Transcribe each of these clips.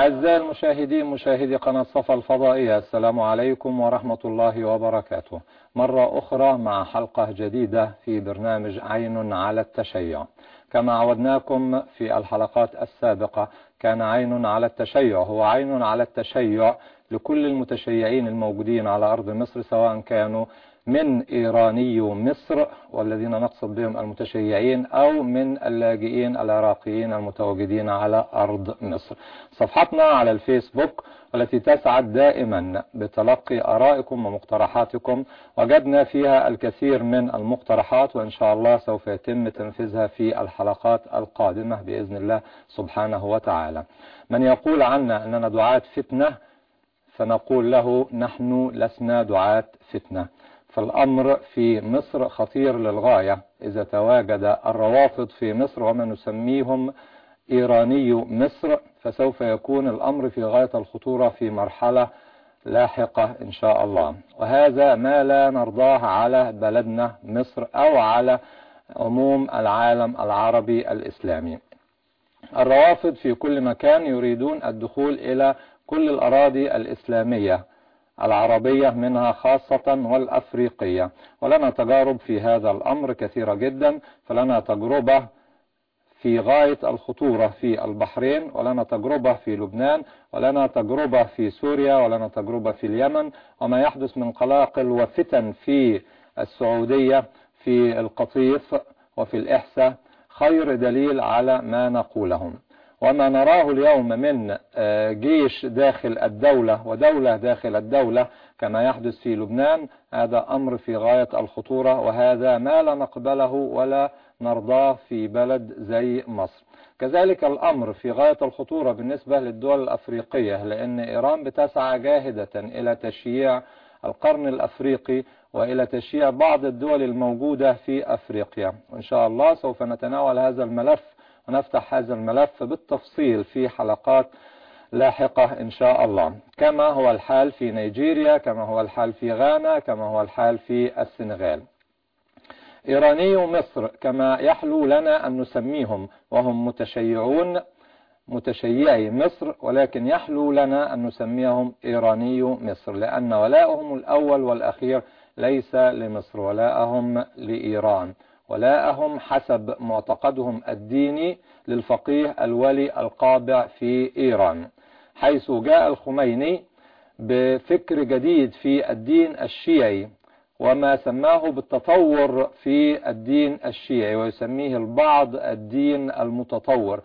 أعزائي المشاهدين مشاهدي قناة صفا الفضائية السلام عليكم ورحمة الله وبركاته مرة أخرى مع حلقة جديدة في برنامج عين على التشيع كما عودناكم في الحلقات السابقة كان عين على التشيع هو عين على التشيع لكل المتشيعين الموجودين على أرض مصر سواء كانوا من إيراني مصر والذين نقصد بهم المتشيعين أو من اللاجئين العراقيين المتواجدين على أرض مصر صفحتنا على الفيسبوك والتي تسعد دائما بتلقي آرائكم ومقترحاتكم وجدنا فيها الكثير من المقترحات وإن شاء الله سوف يتم تنفيذها في الحلقات القادمة بإذن الله سبحانه وتعالى من يقول عنا أننا دعاة فتنة فنقول له نحن لسنا دعاة فتنة فالأمر في مصر خطير للغاية إذا تواجد الروافض في مصر وما نسميهم إيراني مصر فسوف يكون الأمر في غاية الخطورة في مرحلة لاحقة إن شاء الله وهذا ما لا نرضاه على بلدنا مصر أو على عموم العالم العربي الإسلامي الروافض في كل مكان يريدون الدخول إلى كل الأراضي الإسلامية العربية منها خاصة والأفريقية ولنا تجارب في هذا الأمر كثيرة جدا فلنا تجربة في غاية الخطورة في البحرين ولنا تجربة في لبنان ولنا تجربة في سوريا ولنا تجربة في اليمن وما يحدث من قلاقل وفتن في السعودية في القطيف وفي الإحساء خير دليل على ما نقولهم وما نراه اليوم من جيش داخل الدولة ودولة داخل الدولة كما يحدث في لبنان هذا أمر في غاية الخطورة وهذا ما لا نقبله ولا نرضاه في بلد زي مصر كذلك الأمر في غاية الخطورة بالنسبة للدول الأفريقية لأن إيران بتسعى جاهدة إلى تشييع القرن الأفريقي وإلى تشييع بعض الدول الموجودة في أفريقيا وإن شاء الله سوف نتناول هذا الملف ونفتح هذا الملف بالتفصيل في حلقات لاحقة إن شاء الله كما هو الحال في نيجيريا كما هو الحال في غانا كما هو الحال في السنغال إيراني مصر كما يحلو لنا أن نسميهم وهم متشيعون متشيعي مصر ولكن يحلو لنا أن نسميهم إيراني مصر لأن ولاءهم الأول والأخير ليس لمصر ولاءهم لإيران ولاءهم حسب معتقدهم الديني للفقيه الولي القابع في إيران حيث جاء الخميني بفكر جديد في الدين الشيعي وما سماه بالتطور في الدين الشيعي ويسميه البعض الدين المتطور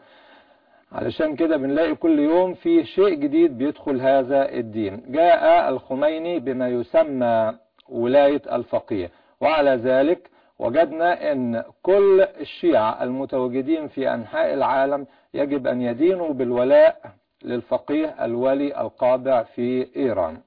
علشان كده بنلاقي كل يوم في شيء جديد بيدخل هذا الدين جاء الخميني بما يسمى ولاية الفقيه وعلى ذلك وجدنا ان كل الشيعة المتواجدين في انحاء العالم يجب ان يدينوا بالولاء للفقيه الولي القابع في ايران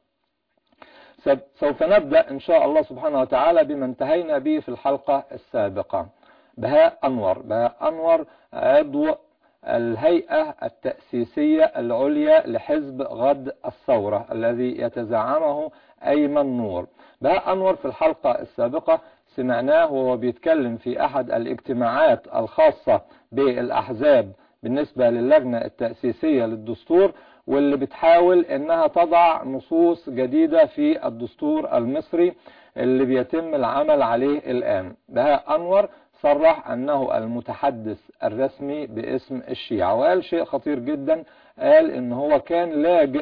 سوف نبدأ ان شاء الله سبحانه وتعالى بما انتهينا به في الحلقة السابقة بهاء انور بهاء انور عضو الهيئة التأسيسية العليا لحزب غد الثورة الذي يتزعمه أيمن نور بهاء أنور في الحلقة السابقة سمعناه وهو بيتكلم في أحد الاجتماعات الخاصة بالأحزاب بالنسبة للجنة التأسيسية للدستور واللي بتحاول انها تضع نصوص جديدة في الدستور المصري اللي بيتم العمل عليه الآن بهاء أنور صرح أنه المتحدث الرسمي باسم الشيعة وقال شيء خطير جدا قال ان هو كان لاجئ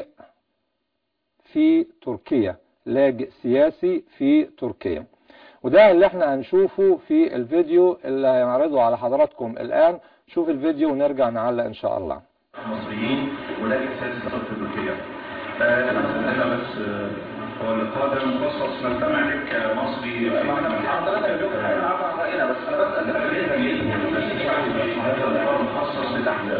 في تركيا لاجئ سياسي في تركيا وده اللي احنا هنشوفه في الفيديو اللي هنعرضه على حضراتكم الآن شوف الفيديو ونرجع نعلق ان شاء الله المصريين ولاجئ سياسي في تركيا انا بس هو اللقاء ده مخصص للزمالك مصري في راينا بس انا بسال هذا اللقاء مخصص للاحزاب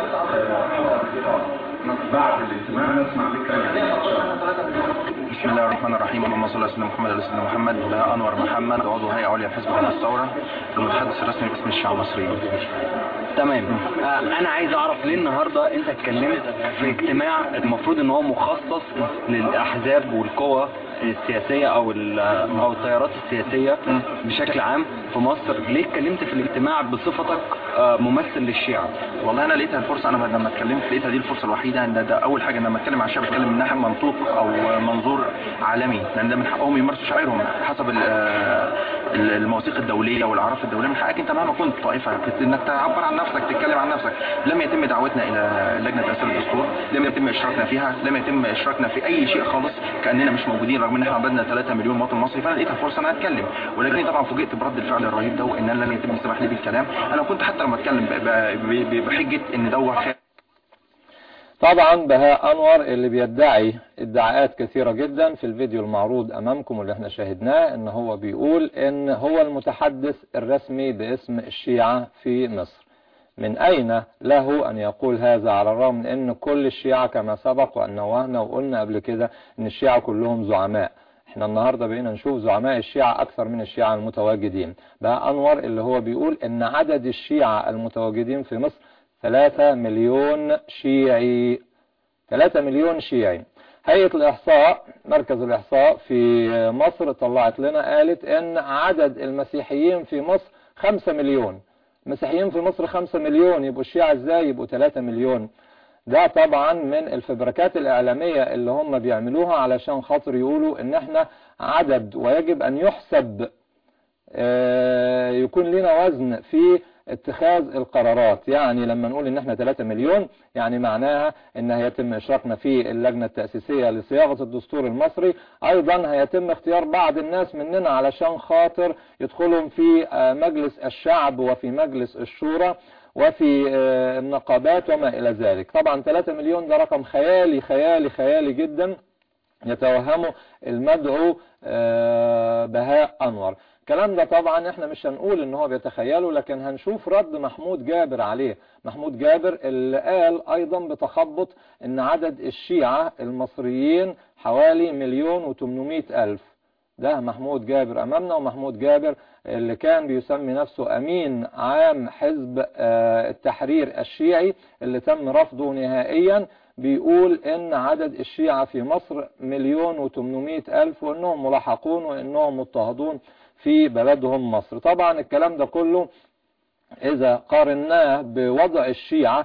بعد الاجتماع نسمع بك بسم الله الرحمن الرحيم اللهم صل على سيدنا محمد وعلى سيدنا محمد بها انور محمد عضو هيئه عليا حزب غد الثوره المتحدث الرسمي باسم الشعب المصري تمام آه انا عايز اعرف ليه النهارده انت اتكلمت في اجتماع المفروض ان هو مخصص للاحزاب والقوى السياسيه او ال- او التيارات السياسيه بشكل عام في مصر ليه اتكلمت في الاجتماع بصفتك آه، ممثل للشيعه والله انا لقيتها الفرصه انا لما اتكلمت لقيتها دي الفرصه الوحيده ان ده اول حاجه لما اتكلم عن الشعب اتكلم من ناحيه منطوق او منظور عالمي لان ده من حقهم يمارسوا شعائرهم حسب ال- آه، ال- المواثيق الدوليه والاعراف الدوليه من حقك انت مهما كنت طائفه كت- انك تعبر عن نفسك تتكلم عن نفسك لم يتم دعوتنا الى لجنه تاثير الدستور لم يتم اشراكنا فيها لم يتم اشراكنا في اي شيء خالص كاننا مش موجودين رغم ان احنا عددنا 3 مليون مواطن مصري فانا لقيتها فرصه ان انا اتكلم ولكني طبعا فوجئت برد الفعل الرهيب ده وان أنا لم يتم السماح لي بالكلام انا كنت حتى لما اتكلم ب- ب- ب- بحجه ان ده خير طبعا بهاء أنور اللي بيدعي ادعاءات كثيرة جدا في الفيديو المعروض أمامكم واللي احنا شاهدناه ان هو بيقول ان هو المتحدث الرسمي باسم الشيعة في مصر من أين له أن يقول هذا على الرغم من أن كل الشيعة كما سبق وأن نوهنا وقلنا قبل كده أن الشيعة كلهم زعماء احنا النهاردة بقينا نشوف زعماء الشيعة أكثر من الشيعة المتواجدين بقى أنور اللي هو بيقول أن عدد الشيعة المتواجدين في مصر 3 مليون شيعي 3 مليون شيعي هيئة الإحصاء مركز الإحصاء في مصر طلعت لنا قالت أن عدد المسيحيين في مصر 5 مليون مسيحيين في مصر 5 مليون يبقوا الشيعة ازاي يبقوا 3 مليون ده طبعا من الفبركات الإعلامية اللي هم بيعملوها علشان خاطر يقولوا ان احنا عدد ويجب ان يحسب آه، يكون لنا وزن في اتخاذ القرارات يعني لما نقول ان احنا 3 مليون يعني معناها ان هيتم اشراكنا في اللجنة التأسيسية لصياغة الدستور المصري ايضا هيتم اختيار بعض الناس مننا علشان خاطر يدخلهم في آه، مجلس الشعب وفي مجلس الشورى وفي آه، النقابات وما الى ذلك طبعا 3 مليون ده رقم خيالي خيالي خيالي جدا يتوهمه المدعو آه، بهاء أنور الكلام ده طبعا احنا مش هنقول ان هو بيتخيله لكن هنشوف رد محمود جابر عليه محمود جابر اللي قال ايضا بتخبط ان عدد الشيعة المصريين حوالي مليون وتمنمائة الف ده محمود جابر امامنا ومحمود جابر اللي كان بيسمي نفسه امين عام حزب آه، التحرير الشيعي اللي تم رفضه نهائيا بيقول ان عدد الشيعة في مصر مليون وتمنمائة الف وانهم ملاحقون وانهم مضطهدون في بلدهم مصر طبعا الكلام ده كله اذا قارناه بوضع الشيعة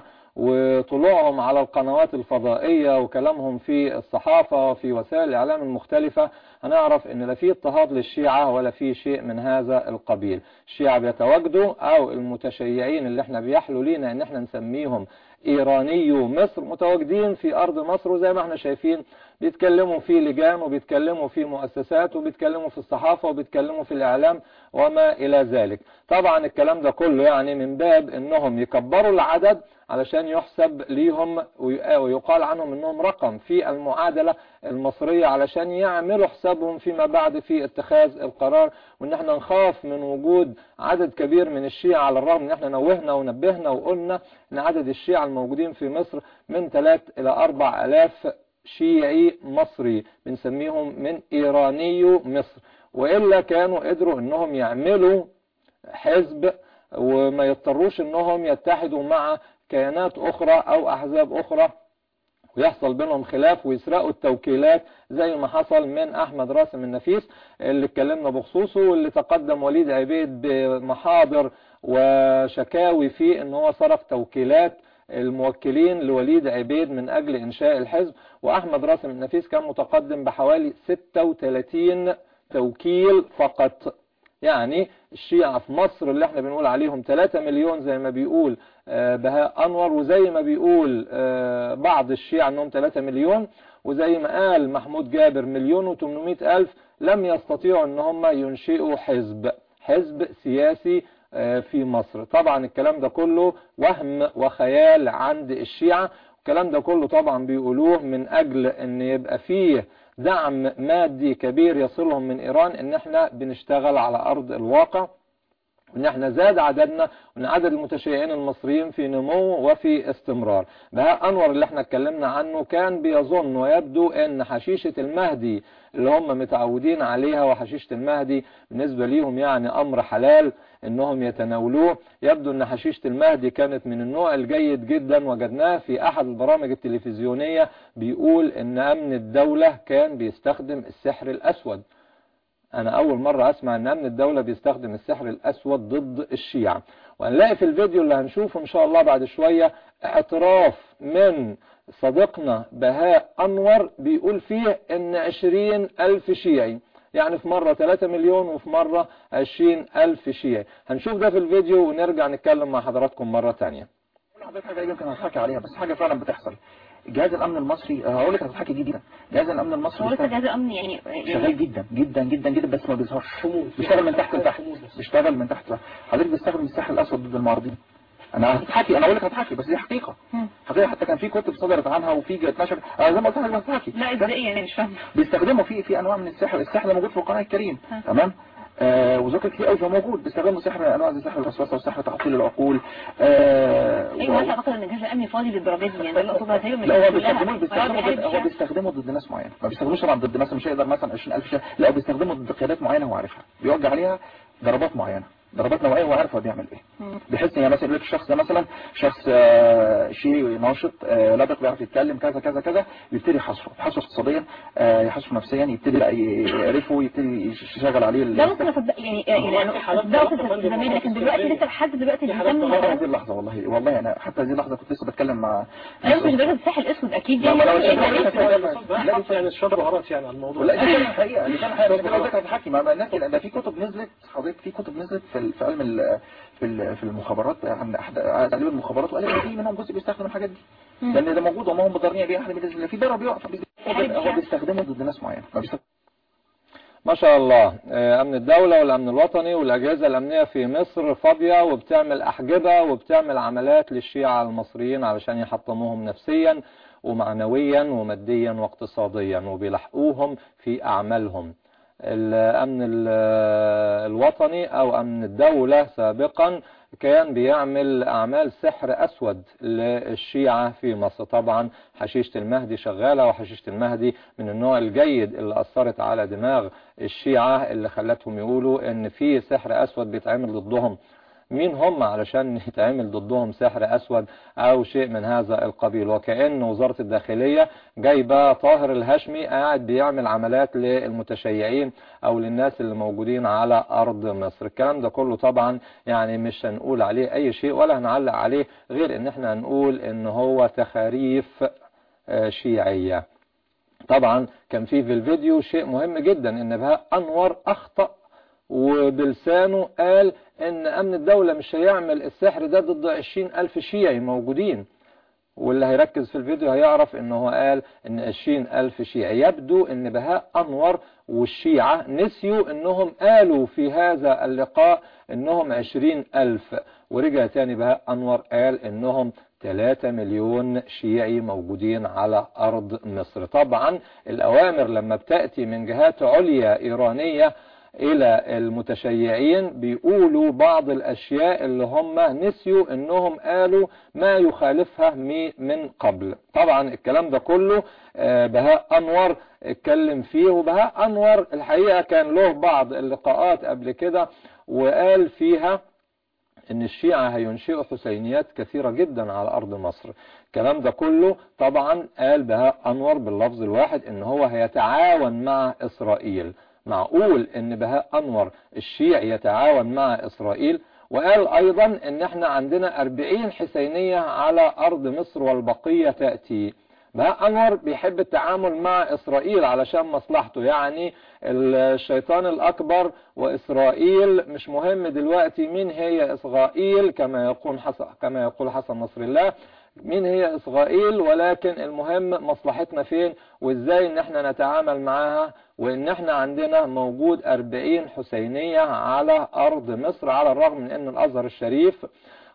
وطلوعهم على القنوات الفضائية وكلامهم في الصحافة وفي وسائل الإعلام المختلفة هنعرف ان لا في اضطهاد للشيعة ولا في شيء من هذا القبيل الشيعة بيتواجدوا او المتشيعين اللي احنا بيحلو لينا ان احنا نسميهم ايرانيو مصر متواجدين في ارض مصر وزي ما احنا شايفين بيتكلموا في لجان وبيتكلموا في مؤسسات وبيتكلموا في الصحافة وبيتكلموا في الاعلام وما الى ذلك طبعا الكلام ده كله يعني من باب انهم يكبروا العدد علشان يحسب ليهم ويقال عنهم انهم رقم في المعادلة المصرية علشان يعملوا حسابهم فيما بعد في اتخاذ القرار وان احنا نخاف من وجود عدد كبير من الشيعة على الرغم ان احنا نوهنا ونبهنا وقلنا ان عدد الشيعة الموجودين في مصر من 3 الى 4 الاف شيعي مصري بنسميهم من ايرانيو مصر وإلا كانوا قدروا انهم يعملوا حزب وما يضطروش انهم يتحدوا مع كيانات اخرى او احزاب اخرى ويحصل بينهم خلاف ويسرقوا التوكيلات زي ما حصل من احمد راسم النفيس اللي اتكلمنا بخصوصه واللي تقدم وليد عبيد بمحاضر وشكاوي فيه ان هو سرق توكيلات الموكلين لوليد عبيد من اجل انشاء الحزب واحمد راسم النفيس كان متقدم بحوالي 36 توكيل فقط يعني الشيعة في مصر اللي احنا بنقول عليهم 3 مليون زي ما بيقول بهاء أنور وزي ما بيقول بعض الشيعة انهم 3 مليون وزي ما قال محمود جابر مليون و800 ألف لم يستطيعوا ان هم ينشئوا حزب حزب سياسي في مصر طبعا الكلام ده كله وهم وخيال عند الشيعة الكلام ده كله طبعا بيقولوه من أجل ان يبقى فيه دعم مادي كبير يصلهم من إيران ان احنا بنشتغل على أرض الواقع وان احنا زاد عددنا وان عدد المتشيعين المصريين في نمو وفي استمرار بهاء انور اللي احنا اتكلمنا عنه كان بيظن ويبدو ان حشيشة المهدي اللي هم متعودين عليها وحشيشة المهدي بالنسبة ليهم يعني امر حلال انهم يتناولوه يبدو ان حشيشة المهدي كانت من النوع الجيد جدا وجدناه في احد البرامج التلفزيونية بيقول ان امن الدولة كان بيستخدم السحر الاسود انا اول مرة اسمع ان امن الدولة بيستخدم السحر الاسود ضد الشيعة وهنلاقي في الفيديو اللي هنشوفه ان شاء الله بعد شوية اعتراف من صديقنا بهاء انور بيقول فيه ان عشرين الف شيعي يعني في مرة 3 مليون وفي مرة 20 ألف شيعي هنشوف ده في الفيديو ونرجع نتكلم مع حضراتكم مرة تانية حضرتك حاجه يمكن هتحكي عليها بس حاجه فعلا بتحصل جهاز الامن المصري هقول لك هتحكي جديده جهاز الامن المصري هو لسه بيشتغل- جهاز الامن يعني شغال جدا جدا جدا جدا بس ما بيظهرش بيشتغل من تحت لتحت بيشتغل من تحت لتحت حضرتك بيستخدم السحر الاسود ضد المعارضين انا هتحكي انا اقول لك هتحكي بس دي حقيقه مم. حقيقه حتى كان في كتب صدرت عنها وفي اتنشر انا زي ما قلت لك بس هتحكي لا ازاي يعني مش فاهمه بيستخدموا في في انواع من السحر السحر ده موجود في القران الكريم ها. تمام آه وذكر كتير قوي موجود بيستخدموا سحر من انواع زي سحر الوسوسه وسحر تعطيل العقول آه ايوه و- بس اعتقد ان الجهاز الامني فاضي للدرجه دي يعني ده اللي اقصده هتلاقيه من لا هو كلها. بيستخدمه هيقعد بيستخدمه يحارب ضد هو الشيعة. بيستخدمه ضد ناس معينه ما بيستخدموش طبعا ضد مثلا مش هيقدر مثلا 20000 شيء لا هو بيستخدمه ضد قيادات معينه هو عارفها بيوجه عليها ضربات معينه ضربات نوعيه هو عارف هو بيعمل ايه مم. بحيث ان مثلا يقول لك الشخص ده مثلا شخص آه، شيعي ناشط آه، لبق بيعرف يتكلم كذا كذا كذا يبتدي يحصره يحصره اقتصاديا آه، يحصره نفسيا يبتدي بقى يعرفه يبتدي يشغل عليه ال- ده ممكن اصدق يعني يعني ده وصل زمان لكن دلوقتي لسه لحد دلوقتي بيهتم حتى هذه اللحظه والله والله انا حتى هذه اللحظه كنت لسه بتكلم مع ايوه مش درجه الساحل الاسود اكيد لا، ما يعني أنا مش- يعني- لا دي يعني الشر بهارات يعني على الموضوع لا دي كانت حقيقة دي كانت حقيقة بس كده ذكرت الحكي ما ما الناس ده في كتب نزلت حضرتك في كتب نزلت في ال- في علم ال- في ال- في المخابرات عن احد تعليم المخابرات وقال لك في منهم جزء بيستخدم الحاجات دي لان ده موجود وما هم مضرين بيه احد بينزل في ضرر بيقع هو بيستخدمه ضد ناس معينه ما بيستخدمه ما شاء الله آه، أمن الدولة والأمن الوطني والأجهزة الأمنية في مصر فاضية وبتعمل أحجبة وبتعمل عملات للشيعة المصريين علشان يحطموهم نفسيا ومعنويا وماديا واقتصاديا وبيلحقوهم في أعمالهم الأمن ال- الوطني أو أمن الدولة سابقا كان بيعمل أعمال سحر أسود للشيعة في مصر طبعا حشيشة المهدي شغالة وحشيشة المهدي من النوع الجيد اللي أثرت على دماغ الشيعة اللي خلتهم يقولوا إن في سحر أسود بيتعمل ضدهم مين هم علشان يتعمل ضدهم سحر أسود أو شيء من هذا القبيل وكأن وزارة الداخلية جايبة طاهر الهاشمي قاعد بيعمل عملات للمتشيعين أو للناس اللي موجودين على أرض مصر الكلام ده كله طبعا يعني مش هنقول عليه أي شيء ولا هنعلق عليه غير إن احنا هنقول إن هو تخاريف آه، شيعية طبعا كان في في الفيديو شيء مهم جدا ان بهاء انور اخطأ وبلسانه قال ان امن الدولة مش هيعمل السحر ده ضد عشرين الف شيعي موجودين واللي هيركز في الفيديو هيعرف ان هو قال ان عشرين الف شيعي يبدو ان بهاء انور والشيعة نسيوا انهم قالوا في هذا اللقاء انهم عشرين الف ورجع تاني بهاء انور قال انهم 3 مليون شيعي موجودين على أرض مصر طبعا الأوامر لما بتأتي من جهات عليا إيرانية إلى المتشيعين بيقولوا بعض الأشياء اللي هم نسيوا إنهم قالوا ما يخالفها مي- من قبل طبعا الكلام ده كله آه، بهاء أنور اتكلم فيه وبهاء أنور الحقيقة كان له بعض اللقاءات قبل كده وقال فيها ان الشيعة هينشئوا حسينيات كثيرة جدا على ارض مصر الكلام ده كله طبعا قال بهاء انور باللفظ الواحد ان هو هيتعاون مع اسرائيل معقول ان بهاء انور الشيعي يتعاون مع اسرائيل وقال ايضا ان احنا عندنا 40 حسينية على ارض مصر والبقية تأتي بهاء انور بيحب التعامل مع اسرائيل علشان مصلحته يعني الشيطان الاكبر واسرائيل مش مهم دلوقتي مين هي اسرائيل كما يقول حسن كما يقول حسن نصر الله مين هي اسرائيل ولكن المهم مصلحتنا فين وازاي ان احنا نتعامل معاها وان احنا عندنا موجود 40 حسينية على ارض مصر على الرغم من ان الازهر الشريف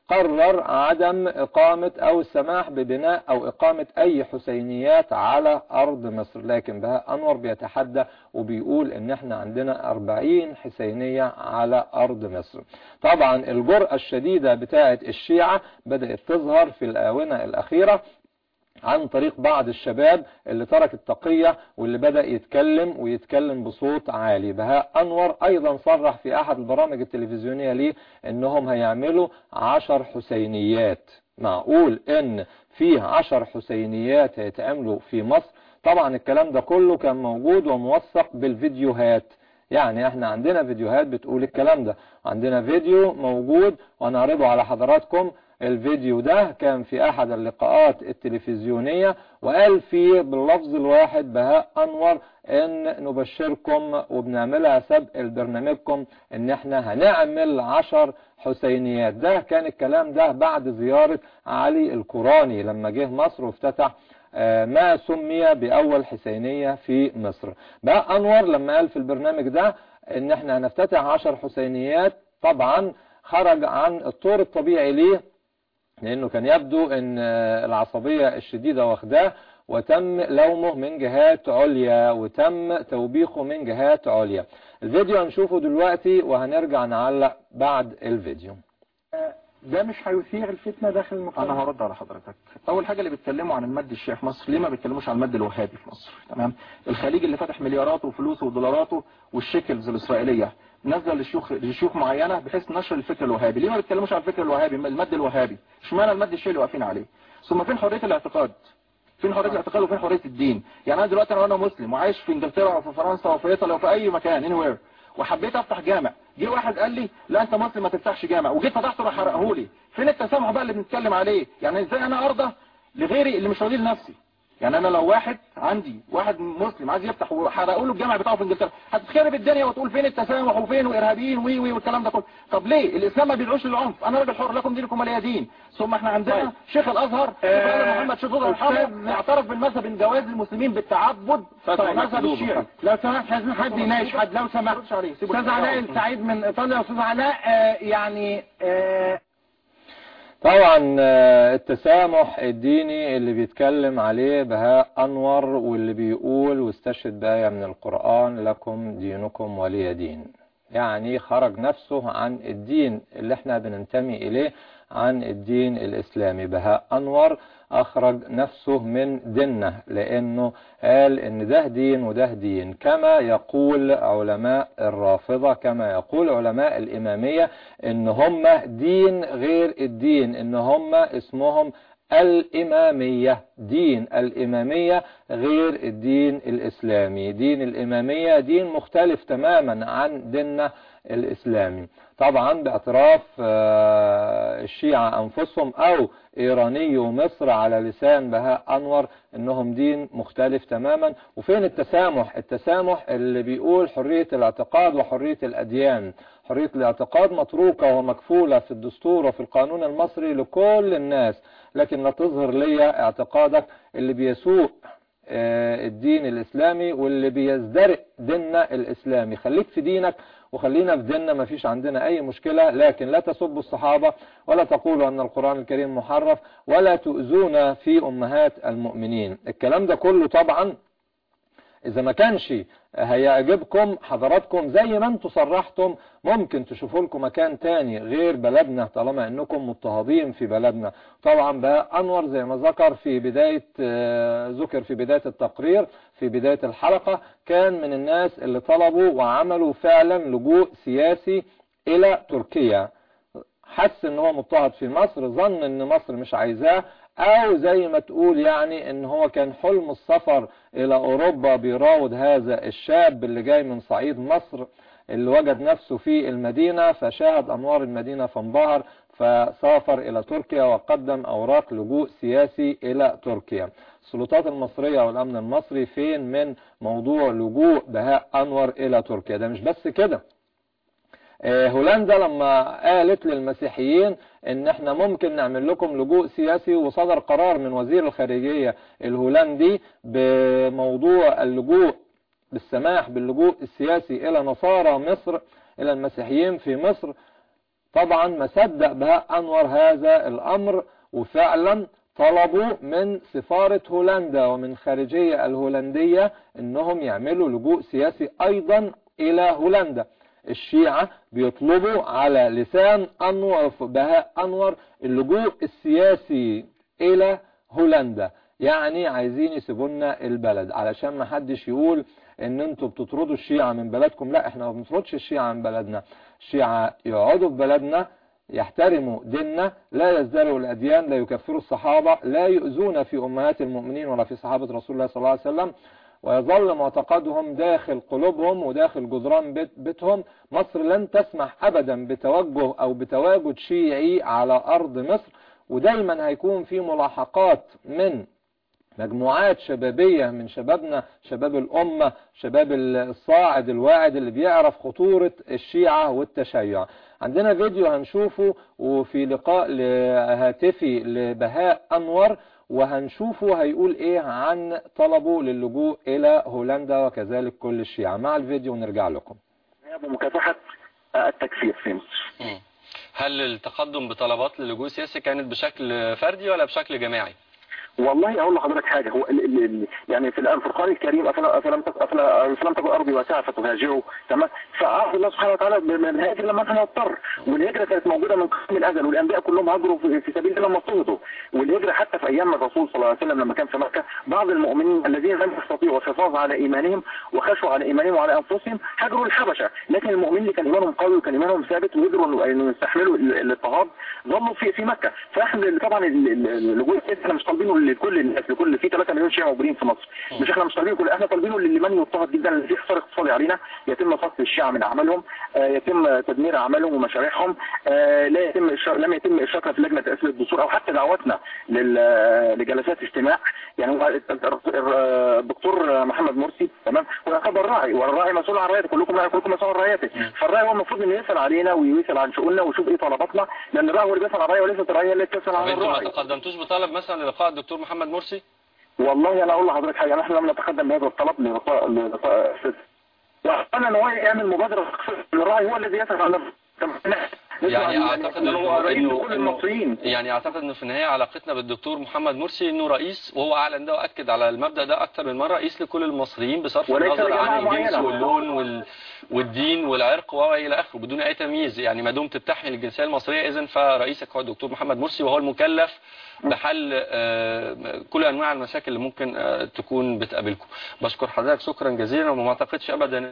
قرر عدم إقامة أو السماح ببناء أو إقامة أي حسينيات على أرض مصر لكن بهاء أنور بيتحدى وبيقول إن إحنا عندنا 40 حسينية على أرض مصر طبعا الجرأة الشديدة بتاعة الشيعة بدأت تظهر في الآونة الأخيرة عن طريق بعض الشباب اللي ترك التقية واللي بدأ يتكلم ويتكلم بصوت عالي بهاء أنور أيضا صرح في أحد البرامج التلفزيونية ليه أنهم هيعملوا عشر حسينيات معقول أن فيه عشر حسينيات هيتعملوا في مصر طبعا الكلام ده كله كان موجود وموثق بالفيديوهات يعني احنا عندنا فيديوهات بتقول الكلام ده عندنا فيديو موجود ونعرضه على حضراتكم الفيديو ده كان في احد اللقاءات التلفزيونية وقال فيه باللفظ الواحد بهاء انور ان نبشركم وبنعملها سبق لبرنامجكم ان احنا هنعمل عشر حسينيات ده كان الكلام ده بعد زيارة علي القراني لما جه مصر وافتتح ما سمي بأول حسينية في مصر بقى أنور لما قال في البرنامج ده ان احنا هنفتتح عشر حسينيات طبعا خرج عن الطور الطبيعي ليه لانه كان يبدو ان العصبية الشديدة واخداه وتم لومه من جهات عليا وتم توبيخه من جهات عليا الفيديو هنشوفه دلوقتي وهنرجع نعلق بعد الفيديو ده مش هيثير الفتنة داخل المجتمع انا هرد على حضرتك اول حاجه اللي بيتكلموا عن المد الشيعي في مصر ليه ما بيتكلموش عن المد الوهابي في مصر تمام الخليج اللي فتح ملياراته وفلوسه ودولاراته والشيكلز الاسرائيليه نازله لشيوخ لشيوخ معينه بحيث نشر الفكر الوهابي ليه ما بيتكلموش عن الفكر الوهابي المد الوهابي اشمعنى المد الشيعي اللي واقفين عليه ثم فين حريه الاعتقاد فين حريه الاعتقاد وفين حريه الدين يعني انا دلوقتي انا وانا مسلم وعايش في انجلترا وفي فرنسا وفي ايطاليا وفي اي مكان anywhere وحبيت افتح جامع جه واحد قال لي لا انت مسلم ما تفتحش جامع وجيت فتحته راح حرقه لي فين التسامح بقى اللي بنتكلم عليه يعني ازاي انا ارضى لغيري اللي مش راضي لنفسي يعني انا لو واحد عندي واحد مسلم عايز يفتح وحرقوا له الجامع بتاعه في انجلترا هتتخرب الدنيا وتقول فين التسامح وفين وارهابيين وي وي والكلام ده كله طب ليه الاسلام ما بيدعوش للعنف انا راجل حر لكم دينكم ولي دين ثم احنا عندنا طيب. شيخ الازهر آه، شيخ محمد شيخ الحرب اعترف بالمذهب ان جواز المسلمين بالتعبد طيب، مذهب الشيعي لو سمحت لازم حد يناقش حد لو سمحت ما تردش عليه، سيبه استاذ يتكلم. علاء السعيد من ايطاليا استاذ علاء آه، يعني آه، طبعا آه، التسامح الديني اللي بيتكلم عليه بهاء أنور واللي بيقول واستشهد بآية من القرآن لكم دينكم ولي دين يعني خرج نفسه عن الدين اللي احنا بننتمي إليه عن الدين الإسلامي بهاء أنور أخرج نفسه من دينه لأنه قال إن ده دين وده دين كما يقول علماء الرافضة كما يقول علماء الإمامية إن هم دين غير الدين إن هم اسمهم الإمامية دين الإمامية غير الدين الإسلامي دين الإمامية دين مختلف تماما عن ديننا الإسلامي طبعا باعتراف آه، الشيعة أنفسهم أو إيراني مصر على لسان بهاء أنور إنهم دين مختلف تماما وفين التسامح التسامح اللي بيقول حرية الاعتقاد وحرية الأديان حرية الاعتقاد متروكة ومكفولة في الدستور وفي القانون المصري لكل الناس لكن لا تظهر لي اعتقادك اللي بيسوء آه، الدين الإسلامي واللي بيزدرئ ديننا الإسلامي خليك في دينك وخلينا في ديننا ما فيش عندنا أي مشكلة لكن لا تسبوا الصحابة ولا تقولوا أن القرآن الكريم محرف ولا تؤذونا في أمهات المؤمنين الكلام ده كله طبعا إذا ما كانش هيعجبكم حضراتكم زي ما انتم صرحتم ممكن تشوفوا لكم مكان تاني غير بلدنا طالما انكم مضطهدين في بلدنا طبعا بقى انور زي ما ذكر في بداية آه، ذكر في بداية التقرير في بداية الحلقة كان من الناس اللي طلبوا وعملوا فعلا لجوء سياسي الى تركيا حس ان هو مضطهد في مصر ظن ان مصر مش عايزاه او زي ما تقول يعني ان هو كان حلم السفر الى اوروبا بيراود هذا الشاب اللي جاي من صعيد مصر اللي وجد نفسه في المدينة فشاهد انوار المدينة فانبهر فسافر الى تركيا وقدم اوراق لجوء سياسي الى تركيا السلطات المصرية والامن المصري فين من موضوع لجوء بهاء انور الى تركيا ده مش بس كده آه، هولندا لما قالت للمسيحيين ان احنا ممكن نعمل لكم لجوء سياسي وصدر قرار من وزير الخارجية الهولندي بموضوع اللجوء بالسماح باللجوء السياسي الى نصارى مصر الى المسيحيين في مصر طبعا ما صدق بهاء أنور هذا الأمر وفعلا طلبوا من سفارة هولندا ومن خارجية الهولندية انهم يعملوا لجوء سياسي ايضا الى هولندا الشيعة بيطلبوا على لسان انور بهاء انور اللجوء السياسي الى هولندا يعني عايزين يسيبونا البلد علشان ما حدش يقول ان انتوا بتطردوا الشيعة من بلدكم لا احنا ما بنطردش الشيعة من بلدنا الشيعة يقعدوا في بلدنا يحترموا ديننا لا يزدروا الأديان لا يكفروا الصحابة لا يؤذون في أمهات المؤمنين ولا في صحابة رسول الله صلى الله عليه وسلم ويظل معتقدهم داخل قلوبهم وداخل جدران بيت بيتهم مصر لن تسمح أبدا بتوجه أو بتواجد شيعي على أرض مصر ودايما هيكون في ملاحقات من مجموعات شبابية من شبابنا شباب الأمة شباب الصاعد الواعد اللي بيعرف خطورة الشيعة والتشيع عندنا فيديو هنشوفه وفي لقاء هاتفي لبهاء أنور وهنشوفه هيقول ايه عن طلبه للجوء الى هولندا وكذلك كل الشيعة مع الفيديو ونرجع لكم بمكافحة التكفير في مصر هل التقدم بطلبات للجوء سياسي كانت بشكل فردي ولا بشكل جماعي؟ والله اقول لحضرتك حاجه هو ال ال ال يعني في القران الكريم افلا افلم افلا افلم تكن ارضي واسعه فتهاجروا تمام فعرض الله سبحانه وتعالى بالهاجر لما احنا نضطر والهجره كانت موجوده من قدم الازل والانبياء كلهم هاجروا في, في سبيل الله لما اضطهدوا والهجره حتى في ايام الرسول صلى الله عليه وسلم لما كان في مكه بعض المؤمنين الذين لم يستطيعوا الحفاظ على ايمانهم وخشوا على ايمانهم وعلى انفسهم هاجروا الحبشه لكن المؤمنين اللي كان ايمانهم قوي وكان ايمانهم ثابت وقدروا انه يستحملوا الاضطهاد ظلوا في في مكه فاحنا طبعا اللجوء احنا مش طالبينه لكل الناس لكل في 3 مليون شيعة موجودين في مصر مش احنا مش طالبينه كل احنا طالبينه لمن يضطهد جدا اللي فيه حصار اقتصادي علينا يتم فصل الشيعة من اعمالهم آه يتم تدمير اعمالهم ومشاريعهم آه لا يتم لم يتم اشراكنا في لجنه تاسيس الدستور او حتى دعوتنا لجلسات استماع يعني هو الدكتور محمد مرسي تمام هو يعتبر راعي والراعي مسؤول عن رعايته كلكم راعي كلكم مسؤول عن رعايته فالراعي هو المفروض انه يسال علينا ويسال عن شؤوننا ويشوف ايه طلباتنا لان الراعي هو اللي بيسال عن الراعي وليست الراعي اللي بتسال عن انتوا ما الراعي تقدمتوش بطلب مثلا للقاء الدكتور محمد مرسي؟ والله انا اقول لحضرتك حاجه نحن لم نتقدم بهذا الطلب للقاء للقاء وانا ان هو يعمل مبادره الراعي هو الذي يسال عن يعني اعتقد هو رئيس انه كل إنه- المصريين يعني اعتقد انه في النهايه علاقتنا بالدكتور محمد مرسي انه رئيس وهو اعلن ده واكد على المبدا ده اكتر من مره رئيس لكل المصريين بصرف وليس النظر لجماعة عن الجنس معينة. واللون وال... والدين والعرق والى اخره بدون اي تمييز يعني ما دمت بتحمل الجنسيه المصريه اذا فرئيسك هو الدكتور محمد مرسي وهو المكلف بحل آه، كل انواع المشاكل اللي ممكن آه، تكون بتقابلكم بشكر حضرتك شكرا جزيلا وما اعتقدش ابدا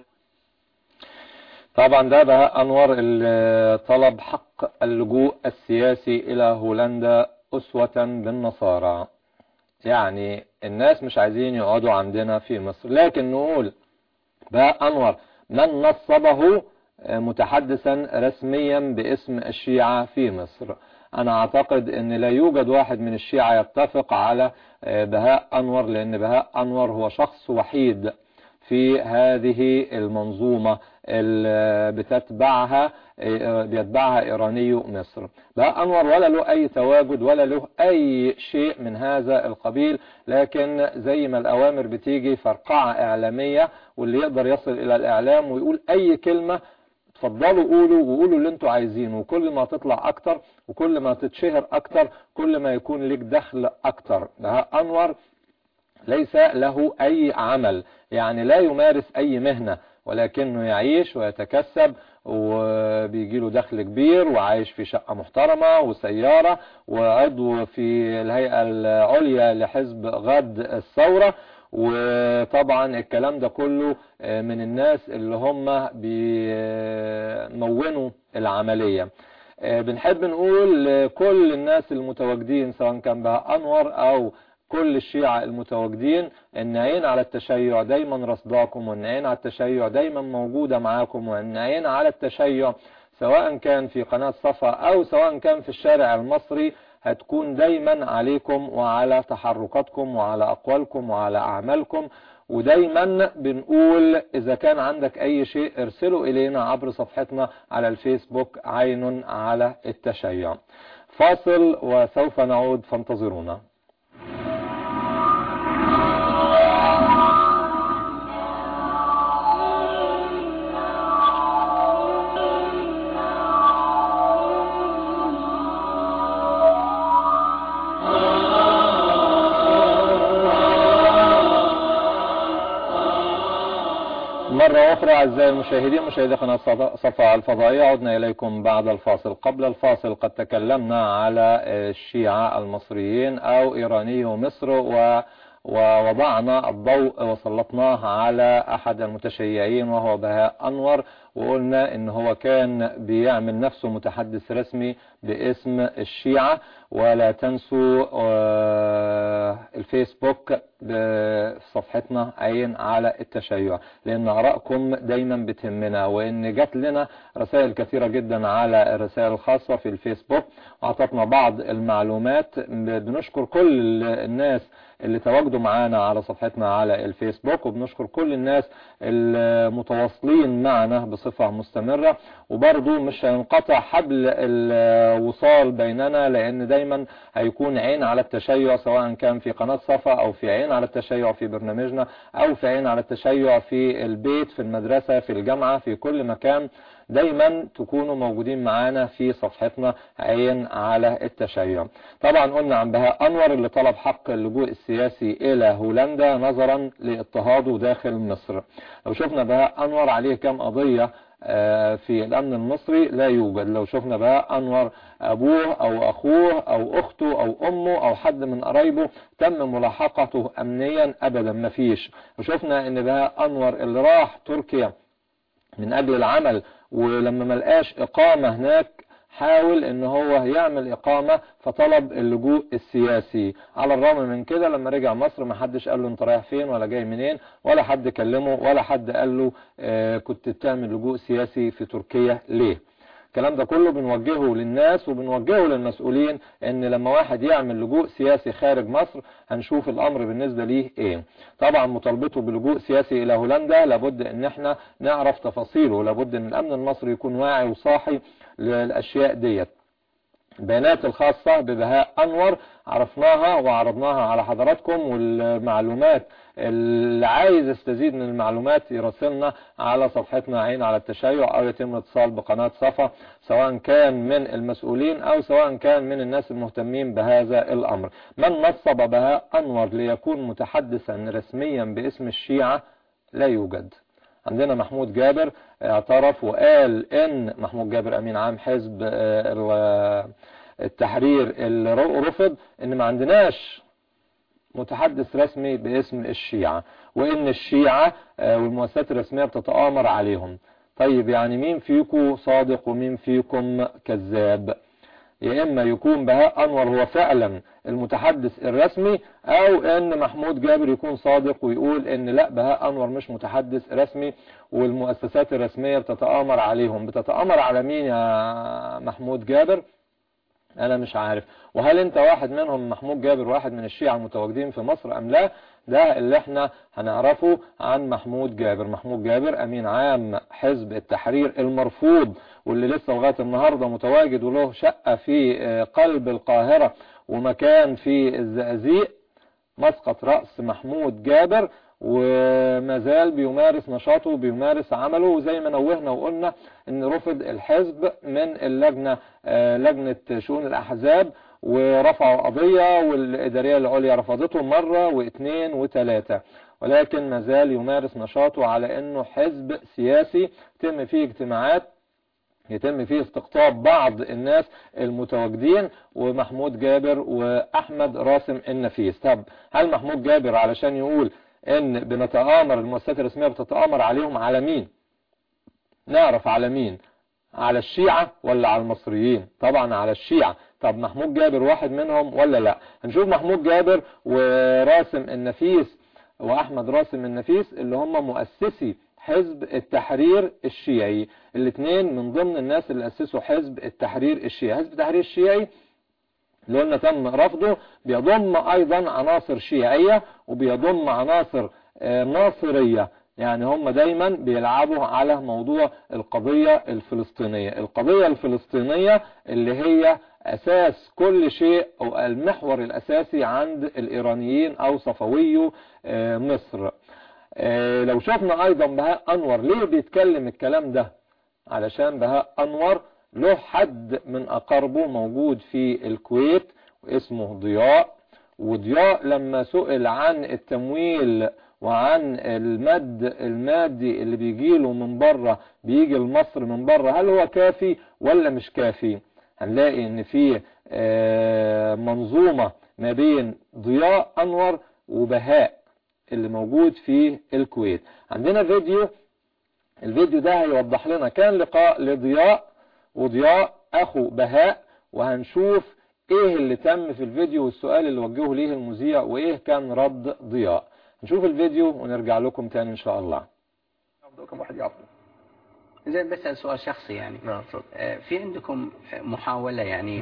طبعا ده بهاء أنور اللي طلب حق اللجوء السياسي إلى هولندا أسوة بالنصارى يعني الناس مش عايزين يقعدوا عندنا في مصر لكن نقول بهاء أنور من نصبه متحدثا رسميا باسم الشيعة في مصر أنا أعتقد أن لا يوجد واحد من الشيعة يتفق على بهاء أنور لأن بهاء أنور هو شخص وحيد في هذه المنظومة اللي بتتبعها بيتبعها إيراني مصر لا أنور ولا له أي تواجد ولا له أي شيء من هذا القبيل لكن زي ما الأوامر بتيجي فرقعة إعلامية واللي يقدر يصل إلى الإعلام ويقول أي كلمة اتفضلوا قولوا وقولوا اللي انتوا عايزينه وكل ما تطلع اكتر وكل ما تتشهر اكتر كل ما يكون لك دخل اكتر بهاء انور ليس له اي عمل يعني لا يمارس اي مهنة ولكنه يعيش ويتكسب وبيجي له دخل كبير وعايش في شقة محترمة وسيارة وعضو في الهيئة العليا لحزب غد الثورة وطبعا الكلام ده كله من الناس اللي هم بيمونوا العملية بنحب نقول لكل الناس المتواجدين سواء كان بها أنور أو كل الشيعة المتواجدين ان عين على التشيع دايما رصداكم وان عين على التشيع دايما موجودة معاكم وان عين على التشيع سواء كان في قناة صفا او سواء كان في الشارع المصري هتكون دايما عليكم وعلى تحركاتكم وعلى اقوالكم وعلى اعمالكم ودايما بنقول اذا كان عندك اي شيء ارسله الينا عبر صفحتنا على الفيسبوك عين على التشيع فاصل وسوف نعود فانتظرونا مرة أخرى أعزائي المشاهدين مشاهدي قناة صفا الفضائية عدنا إليكم بعد الفاصل قبل الفاصل قد تكلمنا على الشيعة المصريين أو إيرانيو مصر و ووضعنا الضوء وسلطناه على أحد المتشيعين وهو بهاء أنور وقلنا إن هو كان بيعمل نفسه متحدث رسمي باسم الشيعة ولا تنسوا آه، الفيسبوك بصفحتنا عين على التشيع لأن آرائكم دايما بتهمنا وإن جات لنا رسائل كثيرة جدا على الرسائل الخاصة في الفيسبوك وأعطتنا بعض المعلومات بنشكر كل الناس اللي تواجدوا معانا على صفحتنا على الفيسبوك وبنشكر كل الناس المتواصلين معنا بصفة مستمرة وبرضو مش هينقطع حبل الوصال بيننا لان دايما هيكون عين على التشيع سواء كان في قناة صفا او في عين على التشيع في برنامجنا او في عين على التشيع في البيت في المدرسة في الجامعة في كل مكان دايما تكونوا موجودين معانا في صفحتنا عين على التشيع طبعا قلنا عن بهاء أنور اللي طلب حق اللجوء السياسي إلى هولندا نظرا لاضطهاده داخل مصر لو شفنا بهاء أنور عليه كم قضية في الأمن المصري لا يوجد لو شفنا بهاء أنور أبوه أو أخوه أو أخته أو أمه أو حد من قرايبه تم ملاحقته أمنيا أبدا ما فيش وشفنا أن بهاء أنور اللي راح تركيا من أجل العمل ولما ملقاش إقامة هناك حاول ان هو يعمل اقامة فطلب اللجوء السياسي على الرغم من كده لما رجع مصر ما حدش قال له انت رايح فين ولا جاي منين ولا حد كلمه ولا حد قال له آه كنت بتعمل لجوء سياسي في تركيا ليه الكلام ده كله بنوجهه للناس وبنوجهه للمسؤولين ان لما واحد يعمل لجوء سياسي خارج مصر هنشوف الامر بالنسبة ليه ايه طبعا مطالبته بلجوء سياسي الى هولندا لابد ان احنا نعرف تفاصيله لابد ان الامن المصري يكون واعي وصاحي للاشياء ديت البيانات الخاصة ببهاء أنور عرفناها وعرضناها على حضراتكم والمعلومات اللي عايز يستزيد من المعلومات يراسلنا على صفحتنا عين على التشيع أو يتم الاتصال بقناة صفا سواء كان من المسؤولين أو سواء كان من الناس المهتمين بهذا الأمر من نصب بهاء أنور ليكون متحدثا رسميا باسم الشيعة لا يوجد عندنا محمود جابر اعترف وقال ان محمود جابر امين عام حزب التحرير اللي رفض ان ما عندناش متحدث رسمي باسم الشيعة وان الشيعة والمؤسسات الرسمية بتتآمر عليهم طيب يعني مين فيكم صادق ومين فيكم كذاب يا اما يكون بهاء انور هو فعلا المتحدث الرسمي او ان محمود جابر يكون صادق ويقول ان لا بهاء انور مش متحدث رسمي والمؤسسات الرسمية بتتآمر عليهم بتتآمر على مين يا محمود جابر انا مش عارف وهل انت واحد منهم محمود جابر واحد من الشيعة المتواجدين في مصر ام لا ده اللي احنا هنعرفه عن محمود جابر محمود جابر امين عام حزب التحرير المرفوض واللي لسه لغايه النهاردة متواجد وله شقة في قلب القاهرة ومكان في الزقازيق مسقط رأس محمود جابر وما زال بيمارس نشاطه وبيمارس عمله وزي ما نوهنا وقلنا ان رفض الحزب من اللجنة لجنة شؤون الاحزاب ورفعوا قضية والإدارية العليا رفضته مرة واثنين وثلاثة ولكن ما زال يمارس نشاطه على انه حزب سياسي تم فيه اجتماعات يتم فيه استقطاب بعض الناس المتواجدين ومحمود جابر واحمد راسم النفيس طب هل محمود جابر علشان يقول ان بنتآمر المؤسسات الرسمية بتتآمر عليهم على مين نعرف على مين على الشيعة ولا على المصريين طبعا على الشيعة طب محمود جابر واحد منهم ولا لا هنشوف محمود جابر وراسم النفيس واحمد راسم النفيس اللي هم مؤسسي حزب التحرير الشيعي الاثنين من ضمن الناس اللي اسسوا حزب التحرير الشيعي حزب التحرير الشيعي اللي قلنا تم رفضه بيضم ايضا عناصر شيعية وبيضم عناصر ناصرية يعني هم دايما بيلعبوا على موضوع القضية الفلسطينية القضية الفلسطينية اللي هي اساس كل شيء او المحور الاساسي عند الايرانيين او صفوي مصر لو شفنا ايضا بهاء انور ليه بيتكلم الكلام ده علشان بهاء انور له حد من اقاربه موجود في الكويت واسمه ضياء وضياء لما سئل عن التمويل وعن المد المادي اللي بيجيله من بره بيجي لمصر من بره هل هو كافي ولا مش كافي هنلاقي ان في آه، منظومة ما بين ضياء انور وبهاء اللي موجود في الكويت عندنا فيديو الفيديو ده هيوضح لنا كان لقاء لضياء وضياء اخو بهاء وهنشوف ايه اللي تم في الفيديو والسؤال اللي وجهه ليه المذيع وايه كان رد ضياء نشوف الفيديو ونرجع لكم تاني ان شاء الله كم واحد يعرف زين بسأل سؤال شخصي يعني نعم اتفضل آه، في عندكم محاولة يعني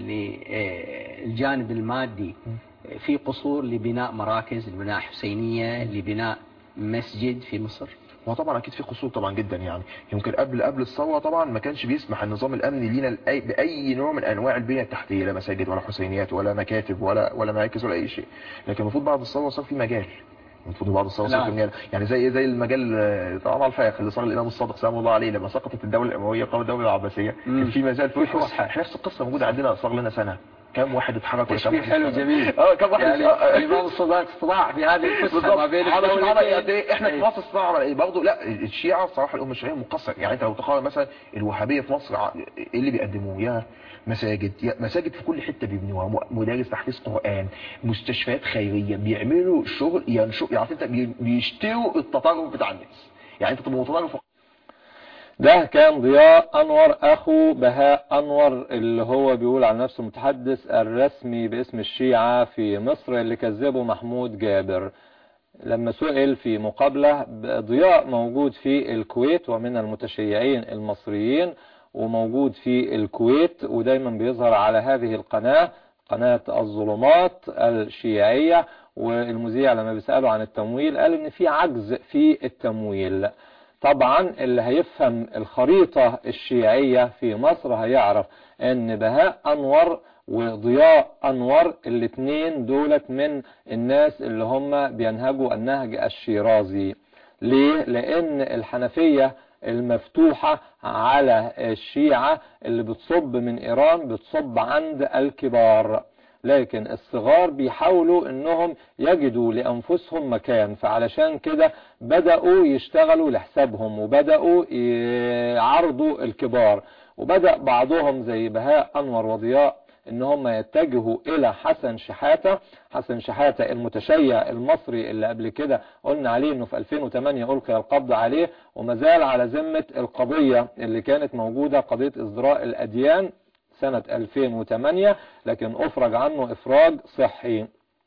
للجانب المادي آه، في قصور لبناء مراكز لبناء حسينية لبناء مسجد في مصر هو طبعا اكيد في قصور طبعا جدا يعني يمكن قبل قبل الثوره طبعا ما كانش بيسمح النظام الامني لينا لأي- باي نوع من انواع البنيه التحتيه لا مساجد ولا حسينيات ولا مكاتب ولا ولا مراكز ولا اي شيء لكن المفروض بعد الثوره صار في مجال المفروض بعد الثوره صار في نعم. مجال يعني زي زي المجال آه، طبعا الفاخ اللي صار الامام الصادق سلام الله عليه لما سقطت الدوله الامويه قامت الدوله العباسيه كان في مازال في فسحة. احنا نفس القصه موجوده عندنا صار لنا سنه كم واحد اتحرك ولا كم تشبيه واحد حلو اشتغل؟ جميل اه كم واحد يعني آه، آه. الإمام الصداق استطاع في هذه الفسحة ما بين على الدولتين. على قد ايه احنا في إيه. مصر استطاعوا ايه برضه لا الشيعة الصراحة الأمة الشيعية مقصر يعني انت لو تقارن مثلا الوهابية في مصر ع- ايه اللي بيقدموه يا مساجد يا مساجد في كل حتة بيبنوها م- مدارس تحفيظ قرآن مستشفيات خيرية بيعملوا شغل ينشر يعني انت بي- بيشتروا التطرف بتاع الناس يعني انت تبقى متطرف ده كان ضياء انور اخو بهاء انور اللي هو بيقول عن نفسه المتحدث الرسمي باسم الشيعة في مصر اللي كذبه محمود جابر لما سئل في مقابلة ضياء موجود في الكويت ومن المتشيعين المصريين وموجود في الكويت ودايما بيظهر على هذه القناة قناة الظلمات الشيعية والمذيع لما بيسأله عن التمويل قال ان في عجز في التمويل طبعا اللي هيفهم الخريطة الشيعية في مصر هيعرف ان بهاء انور وضياء انور الاثنين دولت من الناس اللي هم بينهجوا النهج الشيرازي ليه؟ لان الحنفية المفتوحة على الشيعة اللي بتصب من ايران بتصب عند الكبار لكن الصغار بيحاولوا انهم يجدوا لانفسهم مكان فعلشان كده بدأوا يشتغلوا لحسابهم وبدأوا يعرضوا الكبار وبدأ بعضهم زي بهاء انور وضياء ان هم يتجهوا الى حسن شحاتة حسن شحاتة المتشيع المصري اللي قبل كده قلنا عليه انه في 2008 القي القبض عليه وما زال على ذمة القضية اللي كانت موجودة قضية ازدراء الاديان سنة 2008 لكن افرج عنه افراج صحي